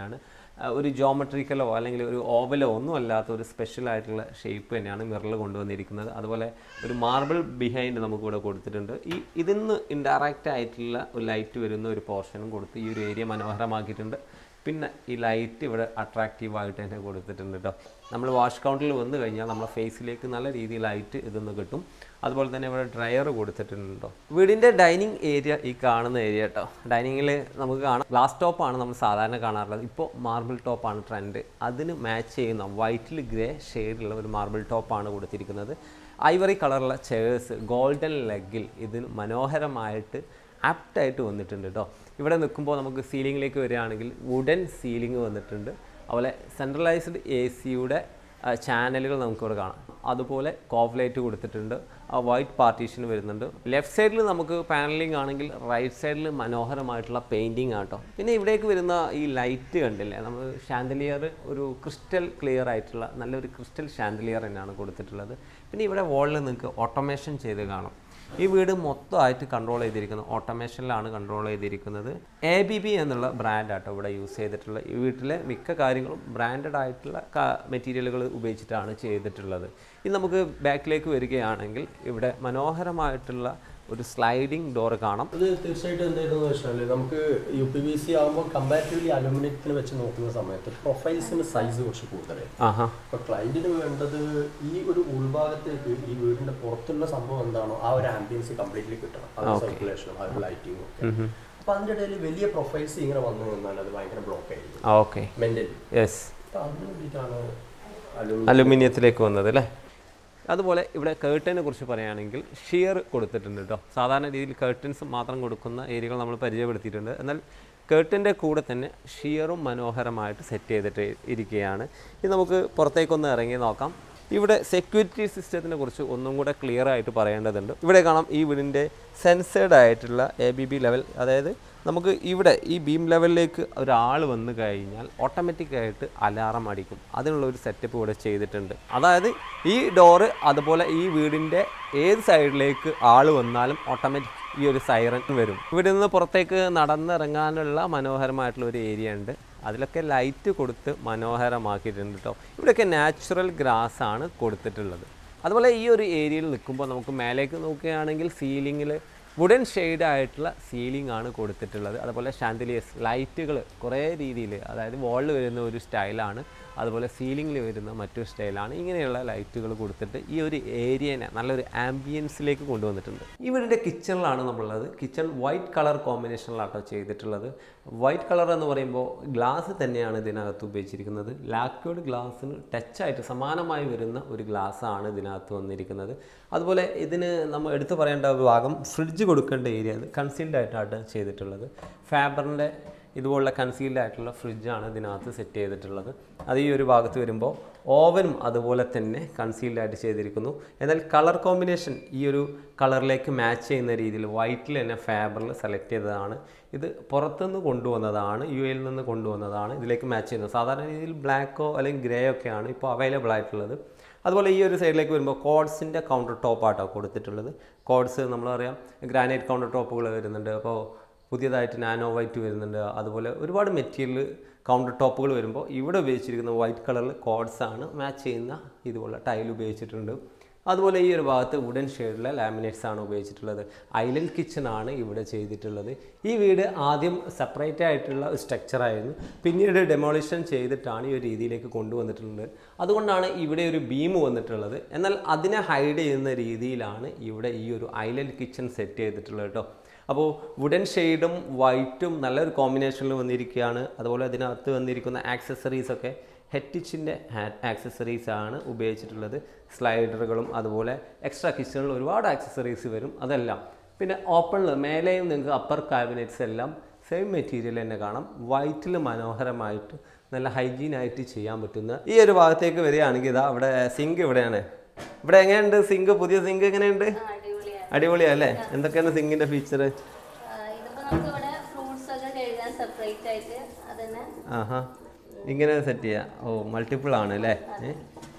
ആ, ഒരു ജോമെട്രിക്കലോ അല്ലെങ്കിൽ ഒരു ഓവലോ ഒന്നും അല്ലാത്ത ഒരു സ്പെഷ്യൽ ആയിട്ടുള്ള ഷേപ്പ് തന്നെയാണ് മിററിൽ കൊണ്ടുവന്നിരിക്കുന്നത് അതുപോലെ ഒരു മാർബിൾ ബിഹൈൻഡ് നമുക്ക് ഇവിടെ കൊടുത്തിട്ടുണ്ട് ഈ ഇതിൽ നിന്ന് ഇൻഡയറക്റ്റ് ആയിട്ടുള്ള ഒരു ലൈറ്റ് വരുന്ന ഒരു പോർഷനും കൊടുത്ത് ഈ ഒരു ഏരിയ മനോഹരമാക്കിയിട്ടുണ്ട് പിന്നെ ഈ ലൈറ്റ് ഇവിടെ അട്രാക്റ്റീവ് ആയിട്ട് തന്നെ കൊടുത്തിട്ടുണ്ട് കേട്ടോ നമ്മൾ വാഷ് കൗണ്ടറിൽ വന്നു കഴിഞ്ഞാൽ നമ്മളെ ഫേസിലേക്ക് നല്ല രീതിയിൽ ലൈറ്റ് ഇതൊന്ന് കിട്ടും അതുപോലെ തന്നെ ഇവിടെ ഡ്രയർ കൊടുത്തിട്ടുണ്ട് കേട്ടോ വീടിൻ്റെ ഡൈനിങ് ഏരിയ ഈ കാണുന്ന ഏരിയ കേട്ടോ ഡൈനിങ്ങിൽ നമുക്ക് കാണാം ഗ്ലാസ് ടോപ്പാണ് നമ്മൾ സാധാരണ കാണാറുള്ളത് ഇപ്പോൾ മാർബിൾ ടോപ്പാണ് ട്രെൻഡ് അതിന് മാച്ച് ചെയ്യുന്ന വൈറ്റിൽ ഗ്രേ ഷെയ്ഡുള്ള ഒരു മാർബിൾ ടോപ്പാണ് കൊടുത്തിരിക്കുന്നത് ഐവറി കളറുള്ള ചെയേഴ്സ് ഗോൾഡൻ ലെഗിൽ ഇതിന് മനോഹരമായിട്ട് ആപ്റ്റായിട്ട് വന്നിട്ടുണ്ട് കേട്ടോ ഇവിടെ നിൽക്കുമ്പോൾ നമുക്ക് സീലിങ്ങിലേക്ക് വരികയാണെങ്കിൽ വുഡൻ സീലിംഗ് വന്നിട്ടുണ്ട് അതുപോലെ സെൻട്രലൈസ്ഡ് എ സിയുടെ ചാനലുകൾ നമുക്കിവിടെ കാണാം അതുപോലെ കോഫ് ലൈറ്റ് കൊടുത്തിട്ടുണ്ട് ആ വൈറ്റ് പാർട്ടീഷൻ വരുന്നുണ്ട് ലെഫ്റ്റ് സൈഡിൽ നമുക്ക് പാനലിംഗ് ആണെങ്കിൽ റൈറ്റ് സൈഡിൽ മനോഹരമായിട്ടുള്ള പെയിൻറ്റിങ് ആട്ടോ പിന്നെ ഇവിടേക്ക് വരുന്ന ഈ ലൈറ്റ് കണ്ടില്ലേ നമ്മൾ ഷാൻഡലിയർ ഒരു ക്രിസ്റ്റൽ ക്ലിയർ ആയിട്ടുള്ള നല്ലൊരു ക്രിസ്റ്റൽ ഷാൻഡലിയർ തന്നെയാണ് കൊടുത്തിട്ടുള്ളത് പിന്നെ ഇവിടെ വോളിൽ നിങ്ങൾക്ക് ഓട്ടോമേഷൻ ചെയ്ത് കാണാം ഈ വീട് മൊത്തമായിട്ട് കൺട്രോൾ ചെയ്തിരിക്കുന്നത് ഓട്ടോമേഷനിലാണ് കൺട്രോൾ ചെയ്തിരിക്കുന്നത് എ ബി ബി എന്നുള്ള ബ്രാൻഡാട്ടോ ഇവിടെ യൂസ് ചെയ്തിട്ടുള്ള ഈ വീട്ടിലെ മിക്ക കാര്യങ്ങളും ബ്രാൻഡഡ് ആയിട്ടുള്ള മെറ്റീരിയലുകൾ ഉപയോഗിച്ചിട്ടാണ് ചെയ്തിട്ടുള്ളത് ഇനി നമുക്ക് ബാക്കിലേക്ക് വരികയാണെങ്കിൽ ഇവിടെ മനോഹരമായിട്ടുള്ള ഒരു സ്ലൈഡിംഗ് ഡോർ കാണാം അത് തീർച്ചയായിട്ടും എന്തായിരുന്നു വെച്ചാൽ നമുക്ക് യു പി വി സി ആകുമ്പോൾ കമ്പാരിറ്റീവ്ലി അലുമിനിയത്തിന് വെച്ച് നോക്കുന്ന സമയത്ത് പ്രൊഫൈൽസിന് സൈസ് കുറച്ച് കൂടുതലായി ആഹാ അപ്പൊ ക്ലയന്റിന് വേണ്ടത് ഈ ഒരു ഉൾഭാഗത്തേക്ക് ഈ വീടിന്റെ പുറത്തുള്ള സംഭവം എന്താണോ ആ ഒരു ആംബിയൻസ് കംപ്ലീറ്റ്ലി കിട്ടണം ആ സർക്കുലേഷനും ആ ഒരു ലൈറ്റിങ്ങും ഒക്കെ അപ്പൊ അതിന്റെ ഇടയിൽ വലിയ പ്രൊഫൈൽസ് ഇങ്ങനെ വന്നു നിന്നാൽ അത് ഭയങ്കര ബ്ലോക്ക് ആയിരിക്കും ആ ഓക്കെ മെന്റലി യെസ് അപ്പൊ അതിന് വേണ്ടിയിട്ടാണ് അലുമിനിയം അലുമിനിയത്തിലേക്ക് വന്നത് അല്ലേ അതുപോലെ ഇവിടെ കേർട്ടനെ കുറിച്ച് പറയുകയാണെങ്കിൽ ഷിയർ കൊടുത്തിട്ടുണ്ട് കേട്ടോ സാധാരണ രീതിയിൽ കേർട്ടൻസ് മാത്രം കൊടുക്കുന്ന ഏരിയകൾ നമ്മൾ പരിചയപ്പെടുത്തിയിട്ടുണ്ട് എന്നാൽ കേർട്ടൻ്റെ കൂടെ തന്നെ ഷിയറും മനോഹരമായിട്ട് സെറ്റ് ചെയ്തിട്ട് ഇരിക്കുകയാണ് ഇത് നമുക്ക് പുറത്തേക്കൊന്ന് ഇറങ്ങി നോക്കാം ഇവിടെ സെക്യൂരിറ്റി സിസ്റ്റത്തിനെ കുറിച്ച് ഒന്നും കൂടെ ക്ലിയർ ആയിട്ട് പറയേണ്ടതുണ്ട് ഇവിടെ കാണാം ഈ വീടിൻ്റെ സെൻസേഡ് ആയിട്ടുള്ള എ ബി ബി ലെവൽ അതായത് നമുക്ക് ഇവിടെ ഈ ബീം ലെവലിലേക്ക് ഒരാൾ വന്നു കഴിഞ്ഞാൽ ഓട്ടോമാറ്റിക്കായിട്ട് അലാറം അടിക്കും അതിനുള്ള ഒരു സെറ്റപ്പ് ഇവിടെ ചെയ്തിട്ടുണ്ട് അതായത് ഈ ഡോറ് അതുപോലെ ഈ വീടിൻ്റെ ഏത് സൈഡിലേക്ക് ആൾ വന്നാലും ഓട്ടോമാറ്റിക് ഈ ഒരു സൈറൻ വരും ഇവിടെ നിന്ന് പുറത്തേക്ക് നടന്നിറങ്ങാനുള്ള മനോഹരമായിട്ടുള്ള ഒരു ഏരിയ ഉണ്ട് അതിലൊക്കെ ലൈറ്റ് കൊടുത്ത് മനോഹരമാക്കിയിട്ടുണ്ട് കേട്ടോ ഇവിടെയൊക്കെ നാച്ചുറൽ ഗ്രാസ് ആണ് കൊടുത്തിട്ടുള്ളത് അതുപോലെ ഈ ഒരു ഏരിയയിൽ നിൽക്കുമ്പോൾ നമുക്ക് മേലേക്ക് നോക്കുകയാണെങ്കിൽ സീലിങ്ങിൽ വുഡൻ ഷെയ്ഡ് ആയിട്ടുള്ള സീലിംഗ് ആണ് കൊടുത്തിട്ടുള്ളത് അതുപോലെ ഷാൻഡിലിയസ് ലൈറ്റുകൾ കുറേ രീതിയിൽ അതായത് വാളിൽ വരുന്ന ഒരു സ്റ്റൈലാണ് അതുപോലെ സീലിംഗിൽ വരുന്ന മറ്റൊരു സ്റ്റൈലാണ് ഇങ്ങനെയുള്ള ലൈറ്റുകൾ കൊടുത്തിട്ട് ഈ ഒരു ഏരിയനെ നല്ലൊരു ആംബിയൻസിലേക്ക് കൊണ്ടുവന്നിട്ടുണ്ട് ഈ വീടിൻ്റെ കിച്ചണിലാണ് നമ്മളുള്ളത് കിച്ചൺ വൈറ്റ് കളർ കോമ്പിനേഷനിലാട്ടോ ചെയ്തിട്ടുള്ളത് വൈറ്റ് കളർ എന്ന് പറയുമ്പോൾ ഗ്ലാസ് തന്നെയാണ് ഇതിനകത്ത് ഉപയോഗിച്ചിരിക്കുന്നത് ലാക്വേഡ് ഗ്ലാസ്സിന് ടച്ചായിട്ട് സമാനമായി വരുന്ന ഒരു ഗ്ലാസ് ആണ് ഇതിനകത്ത് വന്നിരിക്കുന്നത് അതുപോലെ ഇതിന് നമ്മൾ എടുത്തു പറയേണ്ട ഭാഗം ഫ്രിഡ്ജ് കൊടുക്കേണ്ട ഏരിയ അത് കൺസീൽഡ് ആയിട്ടാണ് ചെയ്തിട്ടുള്ളത് ഫാബറിൻ്റെ ഇതുപോലുള്ള കൺസീൽഡ് ആയിട്ടുള്ള ഫ്രിഡ്ജാണ് ഇതിനകത്ത് സെറ്റ് ചെയ്തിട്ടുള്ളത് അത് ഈ ഒരു ഭാഗത്ത് വരുമ്പോൾ ഓവനും അതുപോലെ തന്നെ കൺസീൽഡ് ആയിട്ട് ചെയ്തിരിക്കുന്നു എന്നാൽ കളർ കോമ്പിനേഷൻ ഈ ഒരു കളറിലേക്ക് മാച്ച് ചെയ്യുന്ന രീതിയിൽ വൈറ്റിൽ തന്നെ ഫാബറിൽ സെലക്ട് ചെയ്തതാണ് ഇത് പുറത്തുനിന്ന് കൊണ്ടുവന്നതാണ് യു എയിൽ നിന്ന് കൊണ്ടുവന്നതാണ് ഇതിലേക്ക് മാച്ച് ചെയ്യുന്നത് സാധാരണ രീതിയിൽ ബ്ലാക്കോ അല്ലെങ്കിൽ ഗ്രേ ഒക്കെയാണ് ഇപ്പോൾ അവൈലബിൾ ആയിട്ടുള്ളത് അതുപോലെ ഈ ഒരു സൈഡിലേക്ക് വരുമ്പോൾ കോഡ്സിൻ്റെ കൗണ്ടർ ടോപ്പാട്ടോ കൊടുത്തിട്ടുള്ളത് കോഡ്സ് നമ്മളറിയാം ഗ്രാനൈറ്റ് കൗണ്ടർ ടോപ്പുകൾ വരുന്നുണ്ട് അപ്പോൾ പുതിയതായിട്ട് നാനോ വൈറ്റ് വരുന്നുണ്ട് അതുപോലെ ഒരുപാട് മെറ്റീരിയൽ കൗണ്ടർ ടോപ്പുകൾ വരുമ്പോൾ ഇവിടെ ഉപയോഗിച്ചിരിക്കുന്ന വൈറ്റ് കളറിൽ കോഡ്സ് ആണ് മാച്ച് ചെയ്യുന്ന ഇതുപോലെ ടൈൽ ഉപയോഗിച്ചിട്ടുണ്ട് അതുപോലെ ഈ ഒരു ഭാഗത്ത് വുഡൻ ഷെയ്ഡിലെ ലാമിനേറ്റ്സ് ആണ് ഉപയോഗിച്ചിട്ടുള്ളത് ഐലൻഡ് കിച്ചൺ ആണ് ഇവിടെ ചെയ്തിട്ടുള്ളത് ഈ വീട് ആദ്യം സെപ്പറേറ്റ് ആയിട്ടുള്ള ഒരു സ്ട്രക്ചർ ആയിരുന്നു പിന്നീട് ഡെമോളിഷൻ ചെയ്തിട്ടാണ് ഈ ഒരു രീതിയിലേക്ക് കൊണ്ടുവന്നിട്ടുള്ളത് അതുകൊണ്ടാണ് ഇവിടെ ഒരു ബീം വന്നിട്ടുള്ളത് എന്നാൽ അതിനെ ഹൈഡ് ചെയ്യുന്ന രീതിയിലാണ് ഇവിടെ ഈ ഒരു ഐലൻഡ് കിച്ചൺ സെറ്റ് ചെയ്തിട്ടുള്ളത് കേട്ടോ അപ്പോൾ വുഡൻ ഷെയ്ഡും വൈറ്റും നല്ലൊരു കോമ്പിനേഷനിൽ വന്നിരിക്കുകയാണ് അതുപോലെ അതിനകത്ത് വന്നിരിക്കുന്ന ആക്സസറീസ് ഒക്കെ ഹെറ്റിച്ചിൻ്റെ ആക്സസറീസ് ആണ് ഉപയോഗിച്ചിട്ടുള്ളത് സ്ലൈഡറുകളും അതുപോലെ എക്സ്ട്രാ കിച്ചണിൽ ഒരുപാട് ആക്സസറീസ് വരും അതെല്ലാം പിന്നെ ഓപ്പണിൽ മേലെയും നിങ്ങൾക്ക് അപ്പർ ക്യാബിനറ്റ്സ് എല്ലാം സെയിം മെറ്റീരിയൽ തന്നെ കാണാം വൈറ്റിൽ മനോഹരമായിട്ട് നല്ല ഹൈജീനായിട്ട് ചെയ്യാൻ പറ്റുന്ന ഈ ഒരു ഭാഗത്തേക്ക് വരികയാണെങ്കിൽ ഇതാ അവിടെ സിങ്ക് ഇവിടെയാണ് ഇവിടെ എങ്ങനെയുണ്ട് സിങ്ക് പുതിയ സിങ്ക് എങ്ങനെയുണ്ട് അടിപൊളിയാണ് അടിപൊളിയല്ലേ എന്തൊക്കെയാണ് സിങ്കിൻ്റെ ഫീച്ചർ ആ, ഇതിപ്പോ നമുക്ക് ഇവിടെ ഫ്രൂട്ട്സ് ഒക്കെ കഴുകാൻ സെപ്പറേറ്റ് ആയിട്ട് അതന്നെ ആഹാ ഇങ്ങനെ സെറ്റ് ചെയ്യാം ഓ മൾട്ടിപ്പിൾ ആണ് അല്ലേ ഏ? കഴുകാൻ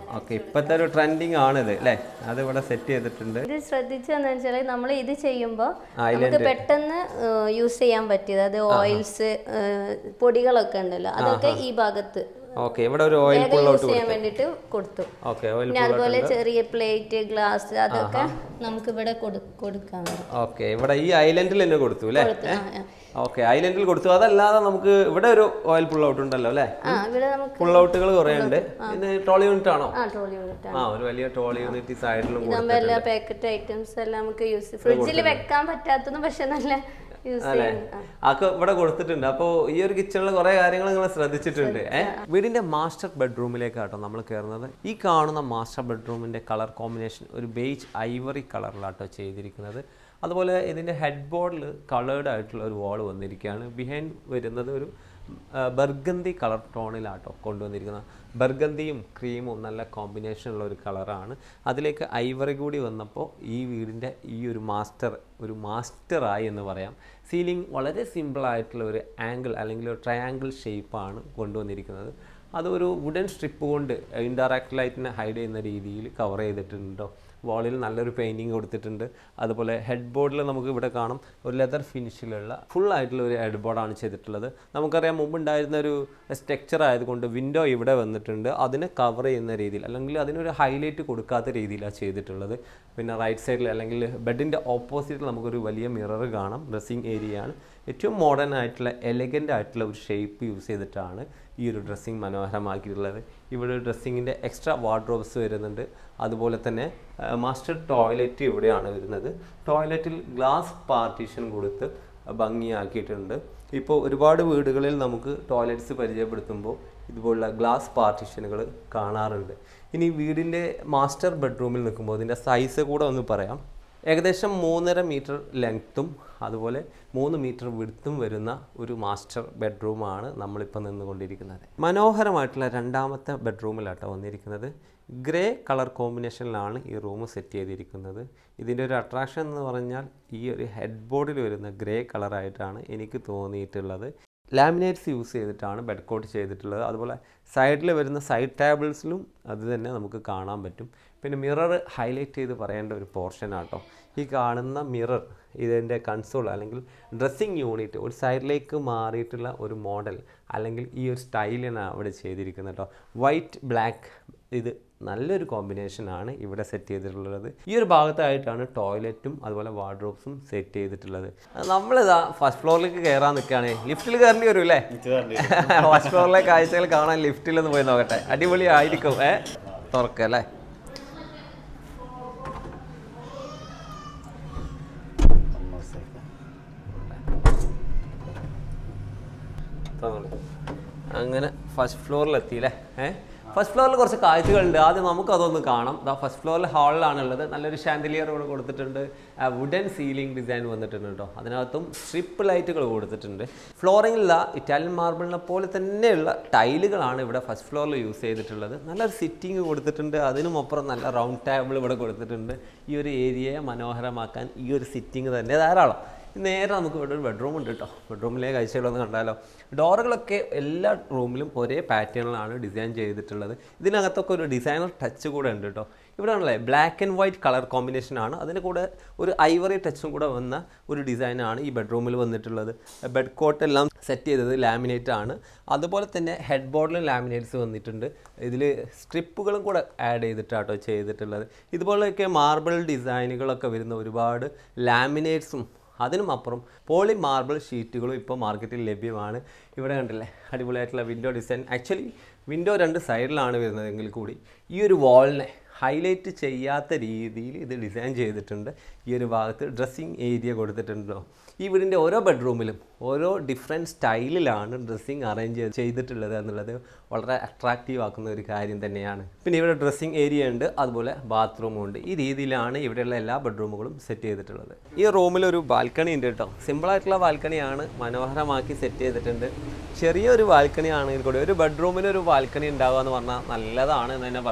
ഓക്കെ ഇപ്പോഴത്തെ ഒരു ട്രെൻഡിങ് ആണിത് അല്ലേ അത് ഇവിടെ സെറ്റ് ചെയ്തിട്ടുണ്ട് ഇത് ശ്രദ്ധിച്ചതെന്ന് വെച്ചാൽ നമ്മൾ ഇത് ചെയ്യുമ്പോൾ നമുക്ക് പെട്ടെന്ന് യൂസ് ചെയ്യാൻ പറ്റിയത് അത് ഓയിൽസ് പൊടികളൊക്കെ ഉണ്ടല്ലോ അതൊക്കെ ഈ ഭാഗത്ത് ഓക്കെ ഇവിടെ ഒരു ഓയിൽ വേഗം യൂസ് ചെയ്യാൻ വേണ്ടിയിട്ട് കൊടുത്തു ഓക്കെ ഓയിൽ പിന്നെ അതുപോലെ ചെറിയ പ്ലേറ്റ് ഗ്ലാസ് അതൊക്കെ നമുക്ക് ഇവിടെ കൊടുക്കാൻ പറ്റും ഓക്കെ ഇവിടെ ഈ ഐലൻഡിൽ തന്നെ കൊടുത്തു അല്ലേ ആ, ആ. ഓക്കെ ഐലൻഡിൽ കൊടുത്തു അതല്ലാതെ നമുക്ക് ഇവിടെ ഒരു ഓയിൽ പുൾ ഔട്ട് ഉണ്ടല്ലോ അല്ലേ ആ ഇവിടെ നമുക്ക് പുൾ ഔട്ടുകൾ കുറേ ഉണ്ട് ഇത് ട്രോളി യൂണിറ്റ് ആണോ ആ ട്രോളി യൂണിറ്റ് ആ ഒരു വലിയ ട്രോളി യൂണിറ്റ് ഈ സൈഡിലും ഇതാകുമ്പോ എല്ലാ പാക്കറ്റ് ഐറ്റംസ് എല്ലാം നമുക്ക് യൂസ് ഫ്രിഡ്ജിൽ വെക്കാൻ പറ്റാത്തതും പക്ഷെ നല്ല യൂസ് അല്ലേ ചെയ്യാൻ ആ. അതൊക്കെ ഇവിടെ കൊടുത്തിട്ടുണ്ട് അപ്പോൾ ഈ ഒരു കിച്ചണിൽ കുറേ കാര്യങ്ങൾ നിങ്ങൾ ശ്രദ്ധിച്ചിട്ടുണ്ട് ഏ വീടിന്റെ മാസ്റ്റർ ബെഡ്റൂമിലേക്കാട്ടോ നമ്മൾ കയറുന്നത് ഈ കാണുന്ന മാസ്റ്റർ ബെഡ്റൂമിന്റെ കളർ കോമ്പിനേഷൻ ഒരു ബേജ് ഐവറി കളറിലാട്ടോ ചെയ്തിരിക്കുന്നത് അതുപോലെ ഇതിന്റെ ഹെഡ് ബോർഡിൽ കളേർഡ് ആയിട്ടുള്ള ഒരു വാൾ വന്നിരിക്കുകയാണ് ബിഹൈൻഡ് വരുന്നത് ഒരു ബർഗന്തി കളർ ടോണിലാട്ടോ കൊണ്ടുവന്നിരിക്കുന്നത് ബർഗന്തിയും ക്രീമും നല്ല കോമ്പിനേഷനുള്ള ഒരു കളറാണ് അതിലേക്ക് ഐവറി കൂടി വന്നപ്പോൾ ഈ വീടിൻ്റെ ഈ ഒരു മാസ്റ്റർ ഒരു മാസ്റ്ററായി എന്ന് പറയാം സീലിംഗ് വളരെ സിമ്പിളായിട്ടുള്ള ഒരു ആംഗിൾ അല്ലെങ്കിൽ ഒരു ട്രയാങ്കിൾ ഷേപ്പാണ് കൊണ്ടുവന്നിരിക്കുന്നത് അത് ഒരു വുഡൻ സ്ട്രിപ്പ് കൊണ്ട് ഇൻഡയറക്റ്റ് ലൈറ്റിനെ ഹൈഡ് ചെയ്യുന്ന രീതിയിൽ കവർ ചെയ്തിട്ടുണ്ടോ വാളിൽ നല്ലൊരു പെയിൻറ്റിങ് കൊടുത്തിട്ടുണ്ട് അതുപോലെ ഹെഡ് ബോർഡിൽ നമുക്ക് ഇവിടെ കാണാം ഒരു ലെതർ ഫിനിഷിലുള്ള ഫുൾ ആയിട്ടുള്ള ഒരു ഹെഡ് ബോർഡാണ് ചെയ്തിട്ടുള്ളത് നമുക്കറിയാം മുമ്പ് ഉണ്ടായിരുന്ന ഒരു സ്ട്രക്ചർ ആയതുകൊണ്ട് വിൻഡോ ഇവിടെ വന്നിട്ടുണ്ട് അതിനെ കവർ ചെയ്യുന്ന രീതിയിൽ അല്ലെങ്കിൽ അതിനൊരു ഹൈലൈറ്റ് കൊടുക്കാത്ത രീതിയിലാണ് ചെയ്തിട്ടുള്ളത് പിന്നെ റൈറ്റ് സൈഡിൽ അല്ലെങ്കിൽ ബെഡിൻ്റെ ഓപ്പോസിറ്റിൽ നമുക്കൊരു വലിയ മിറർ കാണാം ഡ്രസ്സിങ് ഏരിയ ആണ് ഏറ്റവും മോഡേൺ ആയിട്ടുള്ള എലഗൻ്റ് ആയിട്ടുള്ള ഒരു ഷേപ്പ് യൂസ് ചെയ്തിട്ടാണ് ഈ ഒരു ഡ്രസ്സിങ് മനോഹരമാക്കിയിട്ടുള്ളത് ഇവിടെ ഡ്രസ്സിങ്ങിൻ്റെ എക്സ്ട്രാ വാർഡ്രോബ്സ് വരുന്നുണ്ട് അതുപോലെ തന്നെ മാസ്റ്റർ ടോയ്ലറ്റ് ഇവിടെയാണ് വരുന്നത് ടോയ്ലറ്റിൽ ഗ്ലാസ് പാർട്ടീഷൻ കൊടുത്ത് ഭംഗിയാക്കിയിട്ടുണ്ട് ഇപ്പോൾ ഒരുപാട് വീടുകളിൽ നമുക്ക് ടോയ്ലറ്റ്സ് പരിചയപ്പെടുത്തുമ്പോൾ ഇതുപോലുള്ള ഗ്ലാസ് പാർട്ടീഷനുകൾ കാണാറുണ്ട് ഇനി വീടിൻ്റെ മാസ്റ്റർ ബെഡ്റൂമിൽ നിൽക്കുമ്പോൾ ഇതിൻ്റെ സൈസ് കൂടെ ഒന്ന് പറയാം ഏകദേശം മൂന്നര മീറ്റർ ലെങ്ത്തും അതുപോലെ മൂന്ന് മീറ്റർ വിടുത്തും വരുന്ന ഒരു മാസ്റ്റർ ബെഡ്റൂമാണ് നമ്മളിപ്പോൾ നിന്നുകൊണ്ടിരിക്കുന്നത് മനോഹരമായിട്ടുള്ള രണ്ടാമത്തെ ബെഡ്റൂമിലാട്ടോ വന്നിരിക്കുന്നത് ഗ്രേ കളർ കോമ്പിനേഷനിലാണ് ഈ റൂം സെറ്റ് ചെയ്തിരിക്കുന്നത് ഇതിൻ്റെ ഒരു അട്രാക്ഷൻ എന്ന് പറഞ്ഞാൽ ഈ ഒരു ഹെഡ് ബോർഡിൽ വരുന്ന ഗ്രേ കളറായിട്ടാണ് എനിക്ക് തോന്നിയിട്ടുള്ളത് ലാമിനേറ്റ്സ് യൂസ് ചെയ്തിട്ടാണ് ബെഡ് കോട്ട് ചെയ്തിട്ടുള്ളത് അതുപോലെ സൈഡിൽ വരുന്ന സൈഡ് ടേബിൾസിലും അത് തന്നെ നമുക്ക് കാണാൻ പറ്റും പിന്നെ മിറർ ഹൈലൈറ്റ് ചെയ്ത് പറയേണ്ട ഒരു പോർഷൻ ആട്ടോ ഈ കാണുന്ന മിറർ ഇതിൻ്റെ കൺസോൾ അല്ലെങ്കിൽ ഡ്രസ്സിങ് യൂണിറ്റ് ഒരു സൈഡിലേക്ക് മാറിയിട്ടുള്ള ഒരു മോഡൽ അല്ലെങ്കിൽ ഈ ഒരു സ്റ്റൈലിനാണ് അവിടെ ചെയ്തിരിക്കുന്നത് കേട്ടോ വൈറ്റ് ബ്ലാക്ക് ഇത് നല്ലൊരു കോമ്പിനേഷനാണ് ഇവിടെ സെറ്റ് ചെയ്തിട്ടുള്ളത് ഈ ഒരു ഭാഗത്തായിട്ടാണ് ടോയ്ലറ്റും അതുപോലെ വാർഡ്രോബ്സും സെറ്റ് ചെയ്തിട്ടുള്ളത് നമ്മളിതാ ഫസ്റ്റ് ഫ്ലോറിലേക്ക് കയറാൻ നിൽക്കുകയാണ് ലിഫ്റ്റിൽ കയറേണ്ടി വരും അല്ലേ ഫസ്റ്റ് ഫ്ലോറിലെ കാഴ്ചകൾ കാണാൻ ലിഫ്റ്റിലൊന്ന് പോയി നോക്കട്ടെ അടിപൊളി ആയിരിക്കും ഏ തുറക്കല്ലേ അങ്ങനെ ഫസ്റ്റ് ഫ്ലോറിലെത്തിയില്ലേ ഏഹ് ഫസ്റ്റ് ഫ്ലോറിൽ കുറച്ച് കാഴ്ചകളുണ്ട് ആദ്യം നമുക്ക് അതൊന്ന് കാണാം ദാ ഫസ്റ്റ് ഫ്ലോറിൽ ഹാളിലാണുള്ളത് നല്ലൊരു ഷാൻഡിലിയർ ഇവിടെ കൊടുത്തിട്ടുണ്ട് വുഡൻ സീലിംഗ് ഡിസൈൻ വന്നിട്ടുണ്ട് കേട്ടോ അതിനകത്തും സ്ട്രിപ്പ് ലൈറ്റുകൾ കൊടുത്തിട്ടുണ്ട് ഫ്ലോറിങ്ങിൽ ഇറ്റാലിയൻ മാർബിളിനെ പോലെ തന്നെയുള്ള ടൈലുകളാണ് ഇവിടെ ഫസ്റ്റ് ഫ്ലോറിൽ യൂസ് ചെയ്തിട്ടുള്ളത് നല്ലൊരു സിറ്റിംഗ് കൊടുത്തിട്ടുണ്ട് അതിനും അപ്പുറം നല്ല റൗണ്ട് ടേബിൾ ഇവിടെ കൊടുത്തിട്ടുണ്ട് ഈ ഒരു ഏരിയയെ മനോഹരമാക്കാൻ ഈ ഒരു സിറ്റിംഗ് തന്നെ ധാരാളം നേരെ നമുക്ക് ഇവിടെ ഒരു ബെഡ്റൂം ഉണ്ട് കേട്ടോ ബെഡ്റൂമിലെ കാഴ്ചകളൊന്ന് കണ്ടാലോ ഡോറുകളൊക്കെ എല്ലാ റൂമിലും ഒരേ പാറ്റേണിലാണ് ഡിസൈൻ ചെയ്തിട്ടുള്ളത് ഇതിനകത്തൊക്കെ ഒരു ഡിസൈനർ ടച്ച് കൂടെ ഉണ്ട് കേട്ടോ ഇവിടെ ആണല്ലേ black and white colour combination ആണ് അതിന് കൂടെ ഒരു ഐവറി ടച്ചും കൂടെ വന്ന ഒരു ഡിസൈനാണ് ഈ ബെഡ്റൂമിൽ വന്നിട്ടുള്ളത് ബെഡ് കോട്ട് എല്ലാം സെറ്റ് ചെയ്തത് ലാമിനേറ്റ് ആണ് അതുപോലെ തന്നെ ഹെഡ് ബോർഡിലും ലാമിനേറ്റ്സ് വന്നിട്ടുണ്ട് ഇതിൽ സ്ട്രിപ്പുകളും കൂടെ ആഡ് ചെയ്തിട്ടാട്ടോ ചെയ്തിട്ടുള്ളത് ഇതുപോലെയൊക്കെ മാർബിൾ ഡിസൈനുകളൊക്കെ വരുന്ന ഒരുപാട് ലാമിനേറ്റ്സും അതിനും അപ്പുറം പോളി മാർബിൾ ഷീറ്റുകളും ഇപ്പോൾ മാർക്കറ്റിൽ ലഭ്യമാണ് ഇവിടെ കണ്ടില്ലേ അടിപൊളിയായിട്ടുള്ള വിൻഡോ ഡിസൈൻ ആക്ച്വലി വിൻഡോ രണ്ട് സൈഡിലാണ് വരുന്നതെങ്കിൽ കൂടി ഈ ഒരു വാളിനെ ഹൈലൈറ്റ് ചെയ്യാത്ത രീതിയിൽ ഇത് ഡിസൈൻ ചെയ്തിട്ടുണ്ട് ഈ ഒരു ഭാഗത്ത് ഡ്രസ്സിങ് ഏരിയ കൊടുത്തിട്ടുണ്ടോ ഈ വീടിൻ്റെ ഓരോ ബെഡ്റൂമിലും ഓരോ ഡിഫറെൻറ്റ് സ്റ്റൈലിലാണ് ഡ്രസ്സിങ് അറേഞ്ച് ചെയ്തിട്ടുള്ളത് എന്നുള്ളത് വളരെ അട്രാക്റ്റീവ് ആക്കുന്ന ഒരു കാര്യം തന്നെയാണ് പിന്നെ ഇവിടെ ഡ്രസ്സിങ് ഏരിയ ഉണ്ട് അതുപോലെ ബാത്റൂമും ഉണ്ട് ഈ രീതിയിലാണ് ഇവിടെയുള്ള എല്ലാ ബെഡ്റൂമുകളും സെറ്റ് ചെയ്തിട്ടുള്ളത് ഈ റൂമിൽ ഒരു ബാൽക്കണി ഉണ്ട് കേട്ടോ സിമ്പിളായിട്ടുള്ള ബാൽക്കണിയാണ് മനോഹരമാക്കി സെറ്റ് ചെയ്തിട്ടുണ്ട് ചെറിയൊരു ബാൽക്കണി ആണെങ്കിൽ കൂടി ഒരു ബെഡ്റൂമിൽ ഒരു ബാൽക്കണി ഉണ്ടാവുക എന്ന് പറഞ്ഞാൽ നല്ലതാണ് എന്ന് തന്നെ പറയണം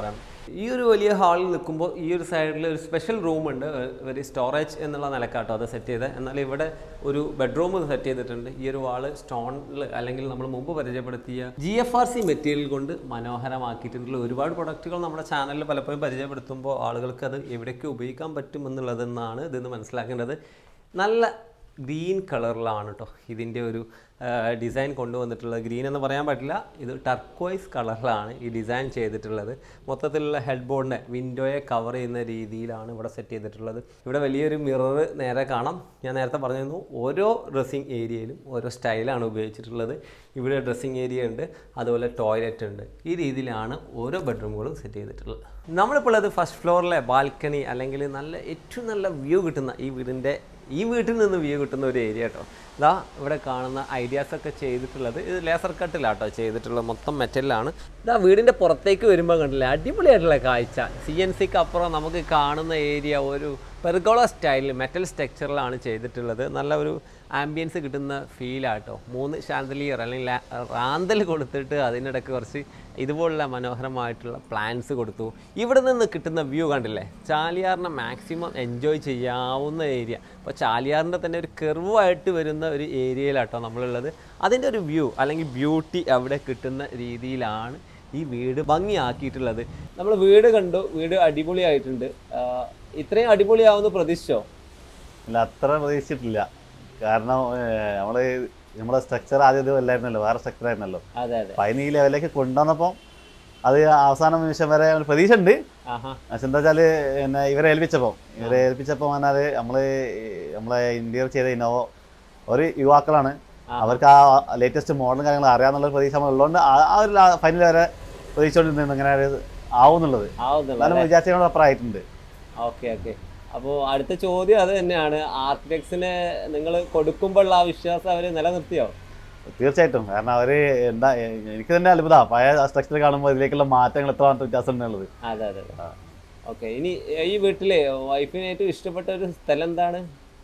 ഈ ഒരു വലിയ ഹാളിൽ നിൽക്കുമ്പോൾ ഈ ഒരു സൈഡിൽ ഒരു സ്പെഷ്യൽ റൂമുണ്ട് ഒരു സ്റ്റോറേജ് എന്നുള്ള നിലക്കാട്ടോ അത് സെറ്റ് ചെയ്ത് എന്നാൽ ഇവിടെ ഒരു ബെഡ്റൂം സെറ്റ് ചെയ്തിട്ടുണ്ട് ഈ ഒരു വാള് സ്റ്റോണിൽ അല്ലെങ്കിൽ നമ്മൾ മുമ്പ് പരിചയപ്പെടുത്തിയ G F R C material കൊണ്ട് മനോഹരമാക്കിയിട്ടുള്ള ഒരുപാട് പ്രൊഡക്റ്റുകൾ നമ്മുടെ ചാനലിൽ പലപ്പോഴും പരിചയപ്പെടുത്തുമ്പോൾ ആളുകൾക്ക് അത് എവിടെയൊക്കെ ഉപയോഗിക്കാൻ പറ്റും എന്നുള്ളതെന്നാണ് ഇതിന്ന് മനസ്സിലാക്കേണ്ടത് നല്ല ഗ്രീൻ കളറിലാണ് കേട്ടോ ഇതിൻ്റെ ഒരു ഡിസൈൻ കൊണ്ടുവന്നിട്ടുള്ളത് ഗ്രീൻ എന്ന് പറയാൻ പറ്റില്ല ഇത് ടർക്കോയ്സ് കളറിലാണ് ഈ ഡിസൈൻ ചെയ്തിട്ടുള്ളത് മൊത്തത്തിലുള്ള ഹെഡ് ബോർഡിനെ വിൻഡോയെ കവർ ചെയ്യുന്ന രീതിയിലാണ് ഇവിടെ സെറ്റ് ചെയ്തിട്ടുള്ളത് ഇവിടെ വലിയൊരു മിറർ നേരെ കാണാം ഞാൻ നേരത്തെ പറഞ്ഞിരുന്നു ഓരോ ഡ്രസ്സിങ് ഏരിയയിലും ഓരോ സ്റ്റൈലാണ് ഉപയോഗിച്ചിട്ടുള്ളത് ഇവിടെ ഡ്രസ്സിങ് ഏരിയ ഉണ്ട് അതുപോലെ ടോയ്ലറ്റ് ഉണ്ട് ഈ രീതിയിലാണ് ഓരോ ബെഡ്റൂമുകളും സെറ്റ് ചെയ്തിട്ടുള്ളത് നമ്മളിപ്പോൾ ഉള്ളത് ഫസ്റ്റ് ഫ്ലോറിലെ ബാൽക്കണി അല്ലെങ്കിൽ നല്ല ഏറ്റവും നല്ല വ്യൂ കിട്ടുന്ന ഈ വീടിൻ്റെ ഈ വീട്ടിൽ നിന്ന് വ്യൂ കിട്ടുന്ന ഒരു ഏരിയ കേട്ടോ ഇതാ ഇവിടെ കാണുന്ന ഐഡിയാസ് ഒക്കെ ചെയ്തിട്ടുള്ളത് ഇത് ലേസർ കട്ടിലാട്ടോ ചെയ്തിട്ടുള്ളത് മൊത്തം മെറ്റലിലാണ് ഇതാ വീടിൻ്റെ പുറത്തേക്ക് വരുമ്പോൾ കണ്ടില്ലേ അടിപൊളിയായിട്ടുള്ള കാഴ്ച സി എൻ സിക്ക് അപ്പുറം നമുക്ക് കാണുന്ന ഏരിയ ഒരു പെർഗോള സ്റ്റൈലിൽ മെറ്റൽ സ്ട്രക്ചറിലാണ് ചെയ്തിട്ടുള്ളത് നല്ല ഒരു ആംബിയൻസ് കിട്ടുന്ന ഫീലാട്ടോ മൂന്ന് ഷാന്തലിയർ അല്ലെങ്കിൽ ലാ- റാന്തൽ കൊടുത്തിട്ട് അതിനിടയ്ക്ക് കുറച്ച് ഇതുപോലുള്ള മനോഹരമായിട്ടുള്ള പ്ലാന്റ്സ് കൊടുത്തു ഇവിടെ നിന്ന് കിട്ടുന്ന വ്യൂ കണ്ടില്ലേ ചാലിയാറിനെ മാക്സിമം എൻജോയ് ചെയ്യാവുന്ന ഏരിയ അപ്പോൾ ചാലിയാറിൻ്റെ തന്നെ ഒരു കെർവായിട്ട് വരുന്ന ഒരു ഏരിയയിലാട്ടോ നമ്മളുള്ളത് അതിൻ്റെ ഒരു വ്യൂ അല്ലെങ്കിൽ ബ്യൂട്ടി അവിടെ കിട്ടുന്ന രീതിയിലാണ് ഈ വീട് ഭംഗിയാക്കിയിട്ടുള്ളത് നമ്മൾ വീട് കണ്ടു വീട് അടിപൊളിയായിട്ടുണ്ട് ആ, ഇത്രയും അടിപൊളിയാവുമെന്ന് പ്രതീക്ഷിച്ചോ ഇല്ല അത്ര പ്രതീക്ഷിച്ചിട്ടില്ല കാരണം ഏഹ്, നമ്മള് നമ്മളെ സ്ട്രക്ചർ ആദ്യം ഇത് അല്ലായിരുന്നല്ലോ വേറെ സ്ട്രക്ചർ ആയിരുന്നല്ലോ അതെ അതെ അപ്പൊ അതിന് ഈ ലെവലിലേക്ക് കൊണ്ടുവന്നപ്പോൾ അത് അവസാന നിമിഷം വരെ ഒരു പ്രതീക്ഷ ഉണ്ട് ആഹാ പക്ഷെ എന്താ വെച്ചാല് പിന്നെ ഇവരെ ഏൽപ്പിച്ചപ്പോൾ ഇവരെ ഏൽപ്പിച്ചപ്പോൾ പറഞ്ഞാൽ നമ്മള് ഈ നമ്മളെ ഇന്ത്യയിൽ ചെയ്ത ഇന്നോവോ ഒരു യുവാക്കളാണ് അവർക്ക് ആ ലേറ്റസ്റ്റ് മോഡലും കാര്യങ്ങളും അറിയാന്നുള്ള പ്രതീക്ഷ നമ്മൾ ഉള്ളതുകൊണ്ട് ആ- ആ ഒരു ഫൈനൽ വരെ പ്രതീക്ഷിച്ചുകൊണ്ടിരുന്നു ഇങ്ങനെ ഒരു ആവുന്നുള്ളത് ആവുന്നുള്ളൂ എന്നാലും വിചാരിച്ചതിനോട് അപ്പുറം ആയിട്ടുണ്ട് ഓക്കെ ഓക്കെ അപ്പോൾ അടുത്ത ചോദ്യം അത് തന്നെയാണ് ആർക്കിടെക്ട്സിന് നിങ്ങൾ കൊടുക്കുമ്പോഴുള്ള ആ വിശ്വാസം അവർ നിലനിർത്തിയോ തീർച്ചയായിട്ടും കാരണം അവര് എന്താ എ- എനിക്ക് തന്നെ അത്ഭുത പഴയ സ്ട്രക്ചർ കാണുമ്പോൾ ഇതിലേക്കുള്ള മാറ്റങ്ങൾ എത്ര മാത്രം വ്യത്യാസം ഉണ്ടെന്നുള്ളത് അതെ അതെ ഓക്കെ ഇനി ഈ വീട്ടിലെ വൈഫിന് ഏറ്റവും ഇഷ്ടപ്പെട്ട ഒരു സ്ഥലം എന്താണ്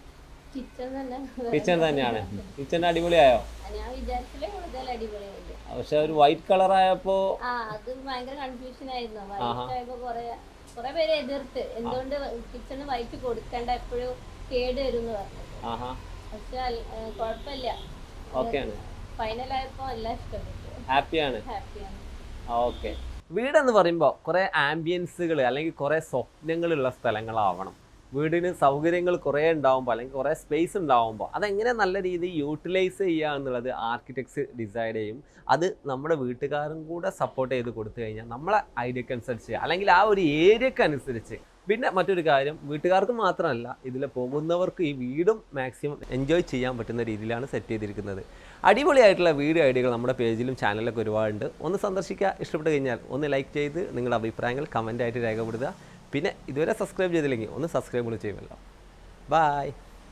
കിച്ചൺ തന്നെ കിച്ചൺ തന്നെയാണ് കിച്ചൺ അടിപൊളിയായോ ഞാൻ വിചാരിച്ചില്ലേ കൂടുതൽ അടിപൊളിയായിട്ട് പക്ഷെ ഒരു വൈറ്റ് കളർ ആയപ്പോ ആ അത് ഭയങ്കര കൺഫ്യൂഷൻ ആയിരുന്നു വൈറ്റ് ആയപ്പോ കൊറേ കൊറേ പേര് എതിർത്ത് എന്തുകൊണ്ട് കിച്ചണ് വൈറ്റ് കൊടുക്കണ്ട എപ്പോഴും കേട് വരും എന്ന് പറഞ്ഞു ആഹാ പക്ഷെ അൽ- ഏ, കുഴപ്പമില്ല ഓക്കെയാണ് ഫൈനൽ ആയപ്പോ എല്ലാം ഇഷ്ടപ്പെട്ടു ഹാപ്പിയാണ് ഹാപ്പിയാണ് ഓക്കെ വീടെന്ന് പറയുമ്പോൾ കുറേ ആംബിയൻസുകൾ അല്ലെങ്കിൽ കുറേ സ്വപ്നങ്ങളുള്ള സ്ഥലങ്ങളാവണം വീടിന് സൗകര്യങ്ങൾ കുറേ ഉണ്ടാവുമ്പോൾ അല്ലെങ്കിൽ കുറേ സ്പേസ് ഉണ്ടാവുമ്പോൾ അതെങ്ങനെ നല്ല രീതിയിൽ യൂട്ടിലൈസ് ചെയ്യുക എന്നുള്ളത് ആർക്കിടെക്ട്സ് ഡിസൈഡ് ചെയ്യും അത് നമ്മുടെ വീട്ടുകാരും കൂടെ സപ്പോർട്ട് ചെയ്ത് കൊടുത്തു കഴിഞ്ഞാൽ നമ്മളെ ഐഡിയക്ക് അനുസരിച്ച് അല്ലെങ്കിൽ ആ ഒരു ഏരിയക്ക് അനുസരിച്ച് പിന്നെ മറ്റൊരു കാര്യം വീട്ടുകാർക്ക് മാത്രമല്ല ഇതിൽ പോകുന്നവർക്ക് ഈ വീടും മാക്സിമം എൻജോയ് ചെയ്യാൻ പറ്റുന്ന രീതിയിലാണ് സെറ്റ് ചെയ്തിരിക്കുന്നത് അടിപൊളിയായിട്ടുള്ള വീഡിയോ ഐഡിയകൾ നമ്മുടെ പേജിലും ചാനലിലൊക്കെ ഒരുപാടുണ്ട് ഒന്ന് സന്ദർശിക്കുക ഇഷ്ടപ്പെട്ട് കഴിഞ്ഞാൽ ഒന്ന് ലൈക്ക് ചെയ്ത് നിങ്ങളുടെ അഭിപ്രായങ്ങൾ കമൻ്റായിട്ട് രേഖപ്പെടുത്തുക പിന്നെ ഇതുവരെ സബ്സ്ക്രൈബ് ചെയ്തില്ലെങ്കിൽ ഒന്ന് സബ്സ്ക്രൈബ് കൂടി ചെയ്യുമല്ലോ ബായ്